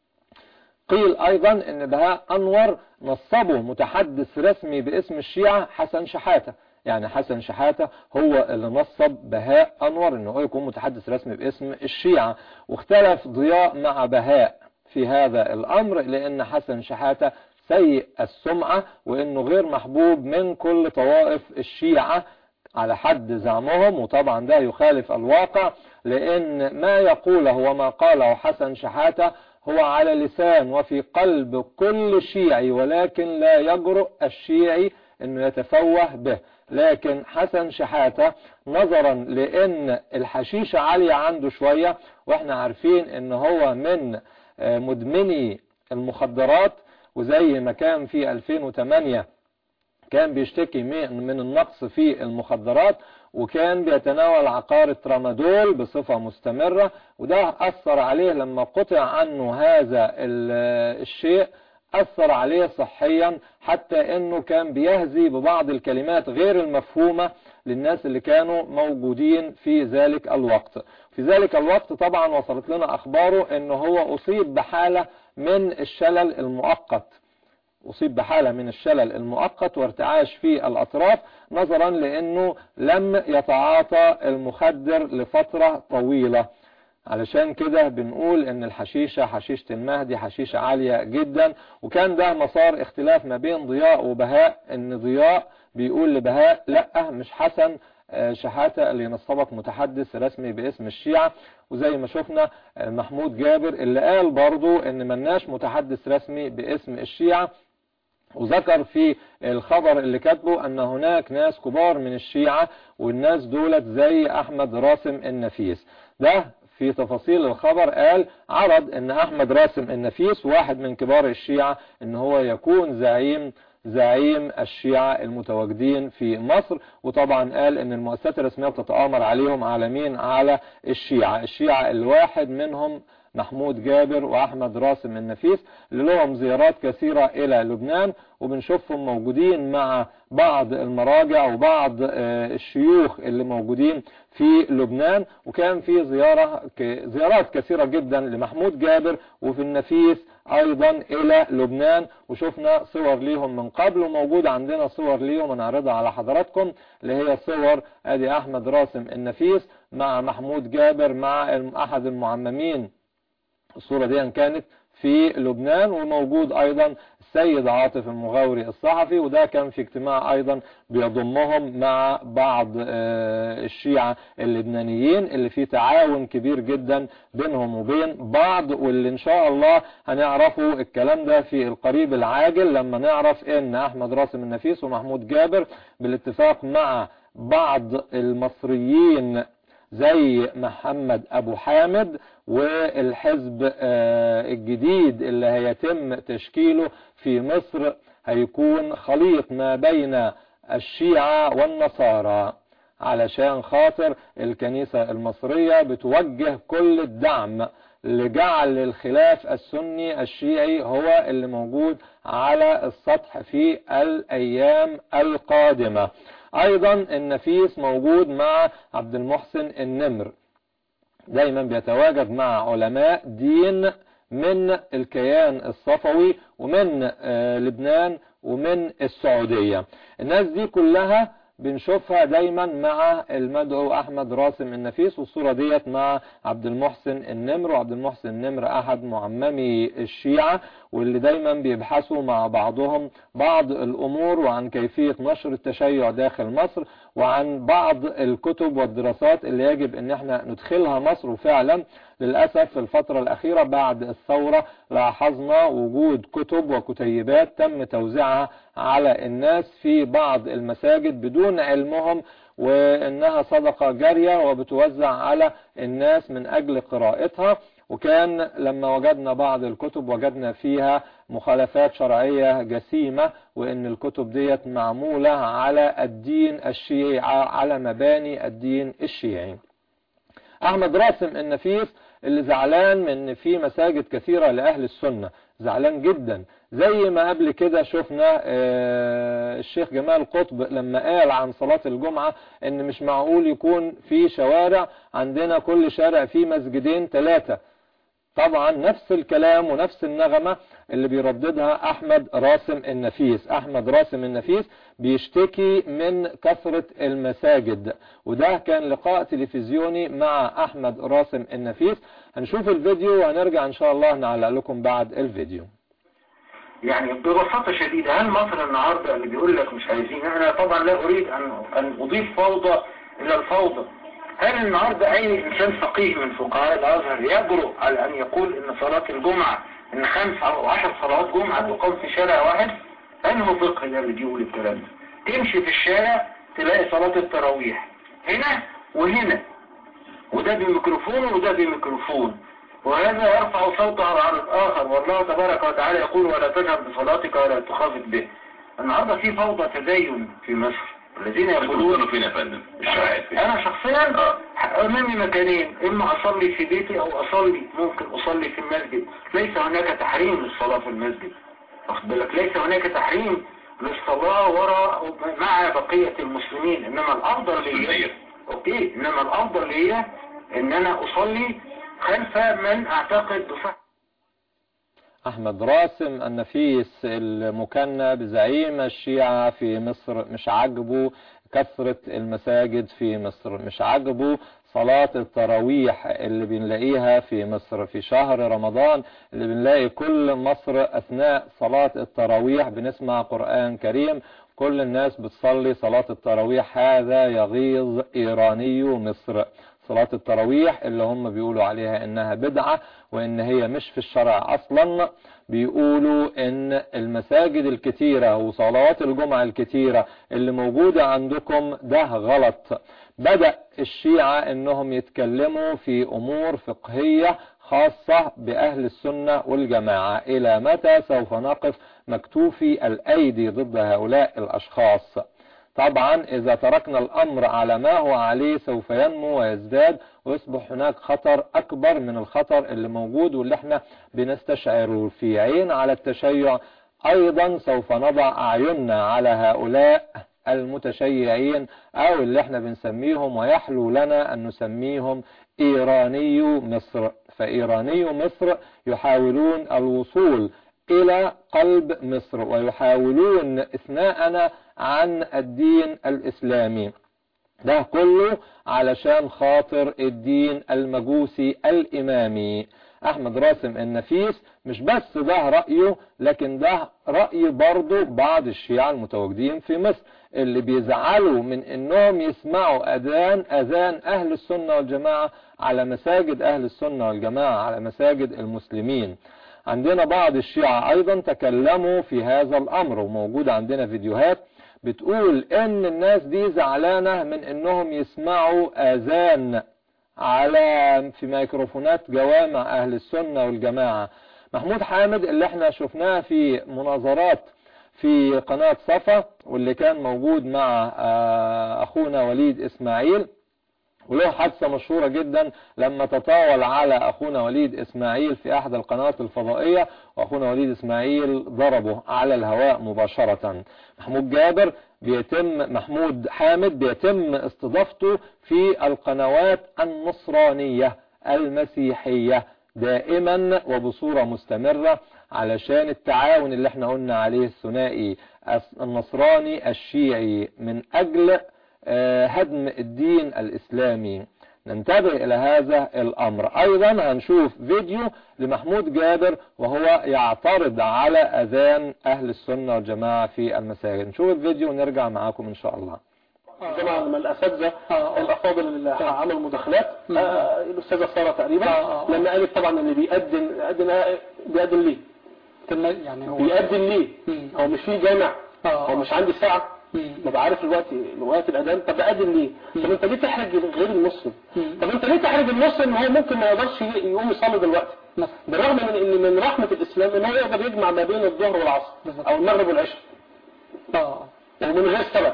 قيل ايضا ان بهاء انور نصبه متحدث رسمي باسم الشيعة حسن شحاتة يعني حسن شحاتة هو اللي نصب بهاء انور انه هو يكون متحدث رسمي باسم الشيعة واختلف ضياء مع بهاء في هذا الامر لان حسن شحاتة سيء السمعة وانه غير محبوب من كل طوائف الشيعة على حد زعمهم وطبعا ده يخالف الواقع لان ما يقوله وما قاله حسن شحاتة هو على لسان وفي قلب كل شيعي ولكن لا يجرؤ الشيعي انه يتفوه به لكن حسن شحاتة نظرا لان الحشيشة عالية عنده شوية واحنا عارفين ان هو من مدمني المخدرات وزي ما كان في 2008 كان بيشتكي من النقص في المخدرات وكان بيتناول عقار ترامادول بصفة مستمرة وده أثر عليه لما قطع عنه هذا الشيء أثر عليه صحيا حتى أنه كان بيهزي ببعض الكلمات غير المفهومة للناس اللي كانوا موجودين في ذلك الوقت في ذلك الوقت طبعا وصلت لنا أخباره أنه هو أصيب بحالة من الشلل المؤقت أصيب بحالة من الشلل المؤقت وارتعاش في الأطراف نظرا لأنه لم يتعاطى المخدر لفترة طويلة علشان كده بنقول ان الحشيشة حشيشة المهدي حشيشة عالية جدا وكان ده مسار اختلاف ما بين ضياء وبهاء ان ضياء بيقول لبهاء لا مش حسن شحاتة اللي نصبك متحدث رسمي باسم الشيعة وزي ما شفنا محمود جابر اللي قال برضو ان مناش متحدث رسمي باسم الشيعة وذكر في الخبر اللي كاتبه ان هناك ناس كبار من الشيعة والناس دولت زي احمد راسم النفيس ده في تفاصيل الخبر قال عرض ان احمد راسم النفيس واحد من كبار الشيعة ان هو يكون زعيم زعيم الشيعة المتواجدين في مصر وطبعا قال ان المؤسسات الرسمية بتتآمر عليهم عالمين على الشيعة الشيعة الواحد منهم محمود جابر واحمد راسم النفيس اللي لهم زيارات كثيرة الى لبنان وبنشوفهم موجودين مع بعض المراجع وبعض الشيوخ اللي موجودين في لبنان وكان في زيارة زيارات كثيرة جدا لمحمود جابر وفي النفيس ايضا الى لبنان وشفنا صور ليهم من قبل وموجود عندنا صور ليهم هنعرضها على حضراتكم اللي هي صور ادي احمد راسم النفيس مع محمود جابر مع احد المعممين الصورة دي كانت في لبنان وموجود ايضا السيد عاطف المغاوري الصحفي وده كان في اجتماع ايضا بيضمهم مع بعض الشيعة اللبنانيين اللي فيه تعاون كبير جدا بينهم وبين بعض واللي ان شاء الله هنعرفوا الكلام ده في القريب العاجل لما نعرف ان احمد راسم النفيس ومحمود جابر بالاتفاق مع بعض المصريين زي محمد ابو حامد والحزب الجديد اللي هيتم تشكيله في مصر هيكون خليط ما بين الشيعة والنصارى علشان خاطر الكنيسة المصرية بتوجه كل الدعم لجعل الخلاف السني الشيعي هو اللي موجود على السطح في الأيام القادمة ايضا النفيس موجود مع عبد المحسن النمر دايما بيتواجد مع علماء دين من الكيان الصفوي ومن لبنان ومن السعودية الناس دي كلها بنشوفها دايما مع المدعو احمد راسم النفيس والصورة ديت مع عبد المحسن النمر وعبد المحسن النمر احد معممي الشيعة واللي دايما بيبحثوا مع بعضهم بعض الامور وعن كيفية نشر التشيع داخل مصر وعن بعض الكتب والدراسات اللي يجب ان احنا ندخلها مصر وفعلا للأسف في الفترة الأخيرة بعد الثورة لاحظنا وجود كتب وكتيبات تم توزيعها على الناس في بعض المساجد بدون علمهم وإنها صدقة جارية وبتوزع على الناس من أجل قراءتها وكان لما وجدنا بعض الكتب وجدنا فيها مخالفات شرعية جسيمة وإن الكتب ديت معمولة على الدين الشيعي على مباني الدين الشيعي احمد راسم النفيس اللي زعلان من ان في مساجد كثيرة لاهل السنة زعلان جدا زي ما قبل كده شفنا الشيخ جمال قطب لما قال عن صلاة الجمعة ان مش معقول يكون في شوارع عندنا كل شارع فيه مسجدين ثلاثة طبعا نفس الكلام ونفس النغمة اللي بيرددها احمد راسم النفيس احمد راسم النفيس بيشتكي من كثرة المساجد وده كان لقاء تلفزيوني مع احمد راسم النفيس هنشوف الفيديو وهنرجع ان شاء الله نعلق لكم بعد الفيديو يعني ببساطة شديدة هل مصر النهاردة اللي بيقول لك مش عايزين انا طبعا لا اريد ان, أن اضيف فوضى الى الفوضى هل النهاردة اي انسان فقيه من فقهاء الازهر يجرؤ على ان يقول ان صلاة الجمعة ان خمس او عشر صلوات جمعة تقام في شارع واحد انه فقه ده اللي بيقول الكلام ده تمشي في الشارع تلاقي صلاة التراويح هنا وهنا وده بميكروفون وده بميكروفون وهذا يرفع صوته على الآخر والله تبارك وتعالى يقول ولا تجهر بصلاتك ولا تخافت به النهاردة في فوضى تدين في مصر الذين يقولون فين يا فندم انا شخصيا آه. امامي مكانين اما اصلي في بيتي او اصلي ممكن اصلي في المسجد ليس هناك تحريم للصلاة في المسجد واخد بالك ليس هناك تحريم للصلاة وراء مع بقية المسلمين انما الافضل لي اوكي انما الافضل لي ان انا اصلي خلف من اعتقد بصح احمد راسم النفيس المكنى بزعيم الشيعة في مصر مش عاجبه كثرة المساجد في مصر مش عاجبه صلاة التراويح اللي بنلاقيها في مصر في شهر رمضان اللي بنلاقي كل مصر اثناء صلاة التراويح بنسمع قرآن كريم كل الناس بتصلي صلاة التراويح هذا يغيظ ايراني مصر صلاة التراويح اللي هم بيقولوا عليها انها بدعة وان هي مش في الشرع اصلا بيقولوا ان المساجد الكتيرة وصلوات الجمعة الكتيرة اللي موجودة عندكم ده غلط بدأ الشيعة انهم يتكلموا في امور فقهية خاصة بأهل السنة والجماعة إلى متى سوف نقف مكتوفي الأيدي ضد هؤلاء الأشخاص طبعا إذا تركنا الأمر على ما هو عليه سوف ينمو ويزداد ويصبح هناك خطر أكبر من الخطر اللي موجود واللي احنا بنستشعره في عين على التشيع أيضا سوف نضع أعيننا على هؤلاء المتشيعين أو اللي احنا بنسميهم ويحلو لنا أن نسميهم إيراني مصر فإيراني مصر يحاولون الوصول إلى قلب مصر ويحاولون إثناءنا عن الدين الإسلامي ده كله علشان خاطر الدين المجوسي الإمامي أحمد راسم النفيس مش بس ده رأيه لكن ده رأي برضه بعض الشيعة المتواجدين في مصر اللي بيزعلوا من انهم يسمعوا اذان اذان اهل السنة والجماعة على مساجد اهل السنة والجماعة على مساجد المسلمين عندنا بعض الشيعة ايضا تكلموا في هذا الامر وموجود عندنا فيديوهات بتقول ان الناس دي زعلانة من انهم يسمعوا اذان على في ميكروفونات جوامع اهل السنة والجماعة محمود حامد اللي احنا شفناه في مناظرات في قناة صفا واللي كان موجود مع اخونا وليد اسماعيل وله حادثة مشهورة جدا لما تطاول على أخونا وليد إسماعيل في أحد القنوات الفضائية وأخونا وليد إسماعيل ضربه على الهواء مباشرة محمود جابر بيتم محمود حامد بيتم استضافته في القنوات النصرانية المسيحية دائما وبصورة مستمرة علشان التعاون اللي احنا قلنا عليه الثنائي النصراني الشيعي من أجل هدم الدين الإسلامي ننتبه إلى هذا الأمر أيضا هنشوف فيديو لمحمود جابر وهو يعترض على أذان أهل السنة والجماعة في المساجد نشوف الفيديو ونرجع معاكم إن شاء الله جماعة من الأساتذة الأفاضل اللي عملوا مداخلات آه الأستاذة سارة تقريبا لما قالت طبعا اللي بيقدم بيقدم بيقدم ليه يعني هو بيقدم ليه هو مش فيه جامع هو مش عندي ساعة ما بعرف الوقت وقت الأذان طب بقدم ليه طب انت ليه تحرج غير المسلم طب انت ليه تحرج المسلم هو ممكن ما يقدرش يقوم يصلي دلوقتي بالرغم من ان من رحمة الاسلام ان هو يقدر يجمع ما بين الظهر والعصر او المغرب والعشاء اه ومن غير سبب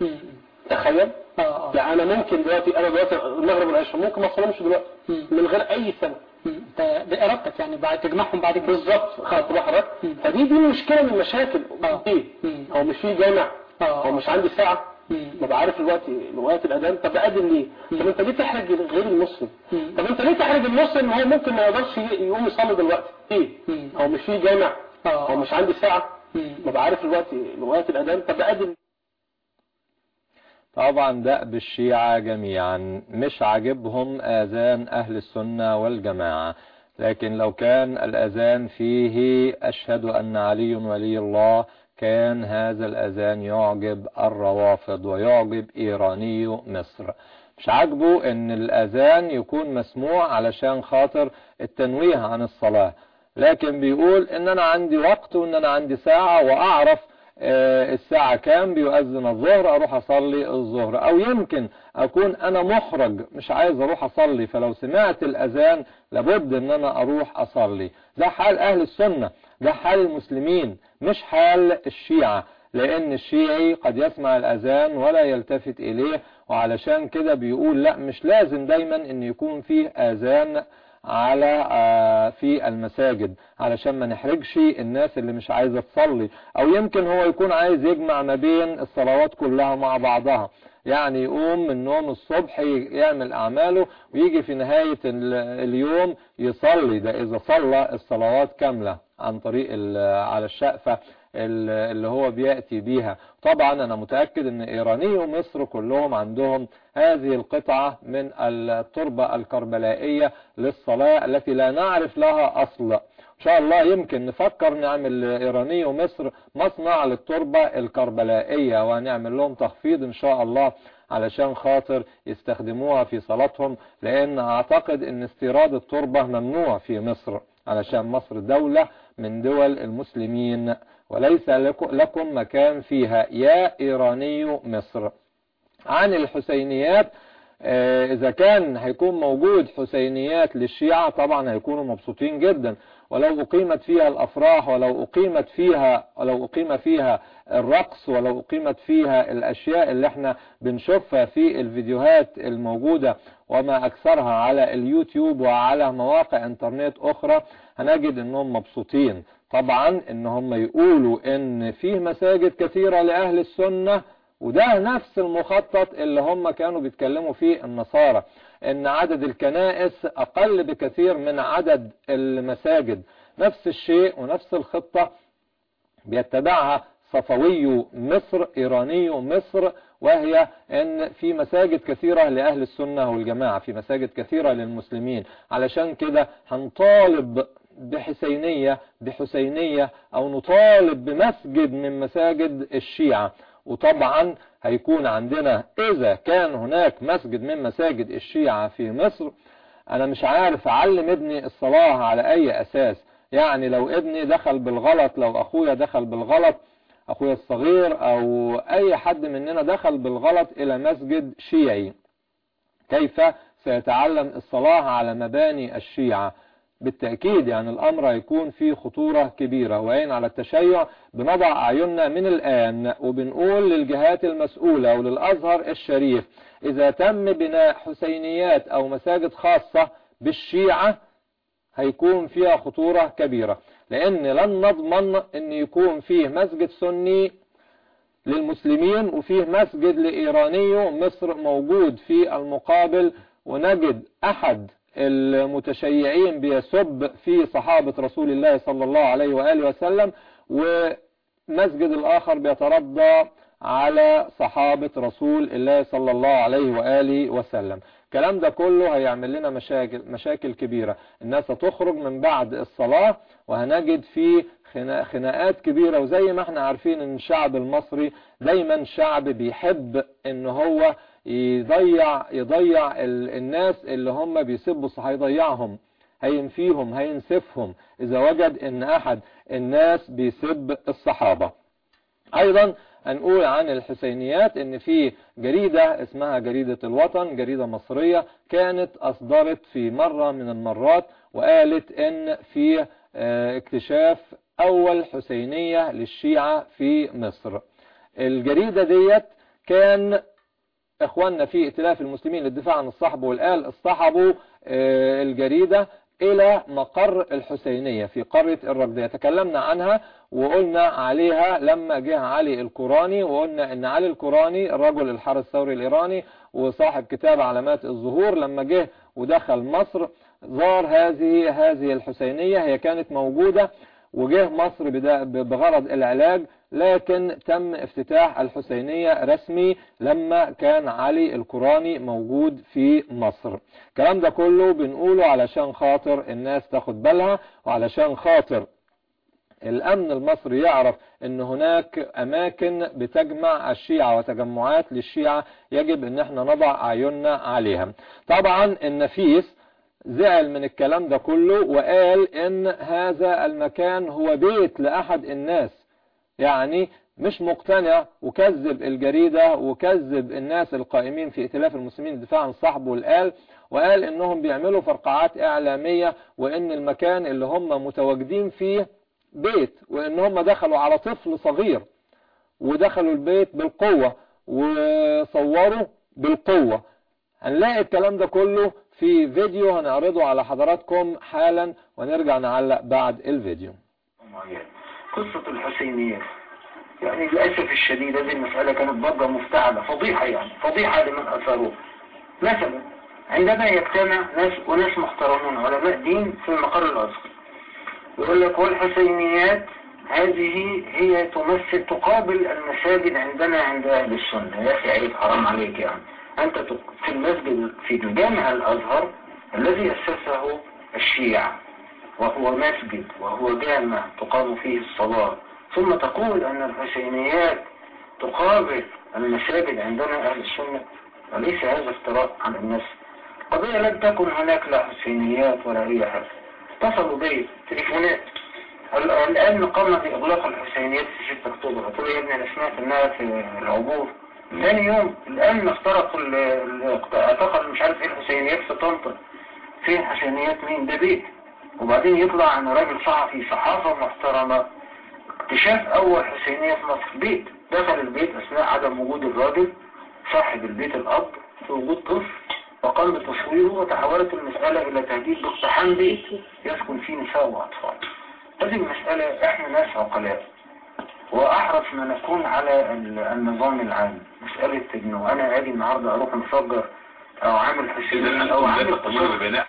تخيل اه يعني انا ممكن دلوقتي انا دلوقتي المغرب والعشاء ممكن ما اصليهمش دلوقتي من غير اي سبب انت بارادتك يعني بعد تجمعهم بعد كده بالظبط خدت حضرتك فدي دي مشكله من المشاكل ايه هو مش في جامع هو مش عندي ساعه ما بعرف الوقت وقت الاذان طب بقدم ليه طب انت ليه تحرج غير المسلم طب انت ليه تحرج المسلم هو ممكن ما يقدرش يقوم يصلي دلوقتي ايه هو مش في جامع هو مش عندي ساعه ما بعرف الوقت وقت الاذان طب بقدم طبعا دأب الشيعة جميعا مش عاجبهم آذان أهل السنة والجماعة لكن لو كان الأذان فيه أشهد أن علي ولي الله كان هذا الأذان يعجب الروافض ويعجب إيراني مصر مش عاجبه ان الأذان يكون مسموع علشان خاطر التنويه عن الصلاة لكن بيقول ان انا عندي وقت وان انا عندي ساعة واعرف الساعة كام بيؤذن الظهر اروح اصلي الظهر او يمكن اكون انا محرج مش عايز اروح اصلي فلو سمعت الاذان لابد ان انا اروح اصلي ده حال اهل السنة ده حال المسلمين مش حال الشيعة لان الشيعي قد يسمع الاذان ولا يلتفت اليه وعلشان كده بيقول لا مش لازم دايما ان يكون فيه اذان على في المساجد علشان ما نحرجش الناس اللي مش عايزة تصلي او يمكن هو يكون عايز يجمع ما بين الصلوات كلها مع بعضها يعني يقوم من نوم الصبح يعمل اعماله ويجي في نهاية اليوم يصلي ده اذا صلى الصلوات كاملة عن طريق على الشقفة اللي هو بيأتي بيها طبعا انا متأكد ان ايراني ومصر كلهم عندهم هذه القطعة من التربة الكربلائية للصلاة التي لا نعرف لها اصل ان شاء الله يمكن نفكر نعمل ايراني ومصر مصنع للتربة الكربلائية ونعمل لهم تخفيض ان شاء الله علشان خاطر يستخدموها في صلاتهم لان اعتقد ان استيراد التربة ممنوع في مصر علشان مصر دولة من دول المسلمين وليس لك- لكم مكان فيها يا ايراني مصر عن الحسينيات آه، إذا كان هيكون موجود حسينيات للشيعة طبعا هيكونوا مبسوطين جدا ولو أقيمت فيها الأفراح ولو أقيمت فيها ولو أقيم فيها الرقص ولو أقيمت فيها الأشياء اللي احنا بنشوفها في الفيديوهات الموجودة وما أكثرها على اليوتيوب وعلى مواقع انترنت أخرى هنجد أنهم مبسوطين طبعا ان هم يقولوا ان فيه مساجد كثيرة لأهل السنة وده نفس المخطط اللي هم كانوا بيتكلموا فيه النصارى ان عدد الكنائس اقل بكثير من عدد المساجد نفس الشيء ونفس الخطة بيتبعها صفوي مصر ايراني مصر وهي ان في مساجد كثيرة لاهل السنة والجماعة في مساجد كثيرة للمسلمين علشان كده هنطالب بحسينية بحسينية او نطالب بمسجد من مساجد الشيعة وطبعا هيكون عندنا اذا كان هناك مسجد من مساجد الشيعة في مصر انا مش عارف اعلم ابني الصلاة على اي اساس يعني لو ابني دخل بالغلط لو اخويا دخل بالغلط اخويا الصغير او اي حد مننا دخل بالغلط الى مسجد شيعي كيف سيتعلم الصلاة على مباني الشيعة بالتأكيد يعني الأمر هيكون فيه خطورة كبيرة وين على التشيع بنضع أعيننا من الآن وبنقول للجهات المسؤولة وللأزهر الشريف إذا تم بناء حسينيات أو مساجد خاصة بالشيعة هيكون فيها خطورة كبيرة لأن لن نضمن أن يكون فيه مسجد سني للمسلمين وفيه مسجد لإيراني مصر موجود في المقابل ونجد أحد المتشيعين بيسب في صحابة رسول الله صلى الله عليه وآله وسلم ومسجد الآخر بيترضى على صحابة رسول الله صلى الله عليه وآله وسلم الكلام ده كله هيعمل لنا مشاكل مشاكل كبيرة الناس هتخرج من بعد الصلاة وهنجد فيه خناقات كبيرة وزي ما احنا عارفين ان الشعب المصري دايما شعب بيحب ان هو يضيع يضيع الناس اللي هم بيسبوا الصحابة يضيعهم هينفيهم هينسفهم اذا وجد ان احد الناس بيسب الصحابة ايضا هنقول عن الحسينيات ان في جريدة اسمها جريدة الوطن جريدة مصرية كانت اصدرت في مرة من المرات وقالت ان في اكتشاف اول حسينية للشيعة في مصر الجريدة ديت كان اخواننا في ائتلاف المسلمين للدفاع عن الصحب والآل اصطحبوا الجريدة الى مقر الحسينية في قرية الرقدية تكلمنا عنها وقلنا عليها لما جه علي الكوراني وقلنا ان علي الكوراني الرجل الحرس الثوري الايراني وصاحب كتاب علامات الظهور لما جه ودخل مصر زار هذه هذه الحسينية هي كانت موجودة وجه مصر بغرض العلاج لكن تم افتتاح الحسينية رسمي لما كان علي الكوراني موجود في مصر الكلام ده كله بنقوله علشان خاطر الناس تاخد بالها وعلشان خاطر الامن المصري يعرف ان هناك اماكن بتجمع الشيعة وتجمعات للشيعة يجب ان احنا نضع اعيننا عليها طبعا النفيس زعل من الكلام ده كله وقال ان هذا المكان هو بيت لاحد الناس يعني مش مقتنع وكذب الجريدة وكذب الناس القائمين في ائتلاف المسلمين للدفاع عن الصحب والآل وقال انهم بيعملوا فرقعات اعلامية وان المكان اللي هم متواجدين فيه بيت وان هم دخلوا على طفل صغير ودخلوا البيت بالقوة وصوروا بالقوة هنلاقي الكلام ده كله في فيديو هنعرضه على حضراتكم حالا ونرجع نعلق بعد الفيديو قصة الحسينية يعني للأسف الشديد هذه المسألة كانت ضجة مفتعلة فضيحة يعني فضيحة لمن أثروه مثلا عندما يجتمع ناس وناس محترمون علماء دين في مقر الأزهر يقول لك والحسينيات هذه هي تمثل تقابل المساجد عندنا عند أهل السنة يا أخي عيب حرام عليك يعني أنت في المسجد في جامع الأزهر الذي أسسه الشيعة وهو مسجد وهو جامع تقام فيه الصلاة ثم تقول أن الحسينيات تقابل المساجد عندنا أهل السنة وليس هذا افتراء على الناس قضية لم تكن هناك لا حسينيات ولا أي حاجة اتصلوا بي تليفونات ال- الآن قمنا بإغلاق الحسينيات في 6 أكتوبر قلت له يا ابني أنا سمعت إنها في العبور ثاني يوم الآن نفترق ال- ال- اعتقد مش عارف إيه الحسينيات في طنطا فين حسينيات مين ده بيت وبعدين يطلع عن راجل صحفي صحافة محترمة اكتشاف أول حسينية في مصر بيت دخل البيت أثناء عدم وجود الراجل صاحب البيت الأب في وجود طفل وقام بتصويره وتحولت المسألة إلى تهديد باقتحام بيت يسكن فيه نساء وأطفال هذه المسألة إحنا ناس عقلاء وأحرص ما نكون على ال- النظام العام مسألة إنه أنا أجي النهاردة أروح مفجر أو عامل حسين أو عامل تصرف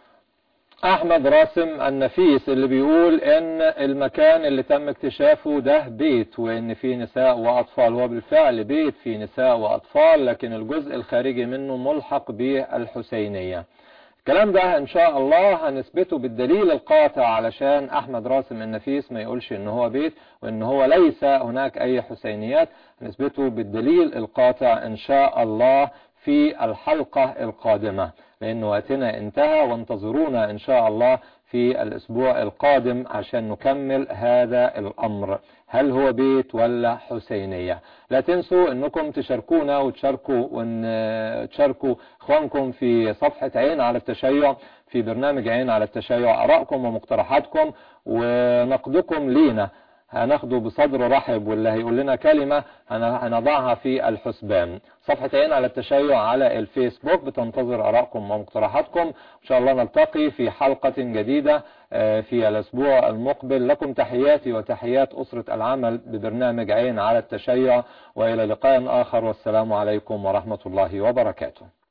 احمد راسم النفيس اللي بيقول ان المكان اللي تم اكتشافه ده بيت وان فيه نساء واطفال هو بالفعل بيت فيه نساء واطفال لكن الجزء الخارجي منه ملحق بالحسينية الكلام ده ان شاء الله هنثبته بالدليل القاطع علشان احمد راسم النفيس ما يقولش ان هو بيت وان هو ليس هناك اي حسينيات هنثبته بالدليل القاطع ان شاء الله في الحلقة القادمة لأن وقتنا انتهى وانتظرونا إن شاء الله في الأسبوع القادم عشان نكمل هذا الأمر هل هو بيت ولا حسينية لا تنسوا أنكم تشاركونا وتشاركوا وان تشاركوا إخوانكم في صفحة عين على التشيع في برنامج عين على التشيع أراءكم ومقترحاتكم ونقدكم لينا هناخده بصدر رحب واللي هيقول لنا كلمة هن- هنضعها في الحسبان صفحة عين على التشيع على الفيسبوك بتنتظر أراءكم ومقترحاتكم إن شاء الله نلتقي في حلقة جديدة آه، في الأسبوع المقبل لكم تحياتي وتحيات أسرة العمل ببرنامج عين على التشيع وإلى لقاء آخر والسلام عليكم ورحمة الله وبركاته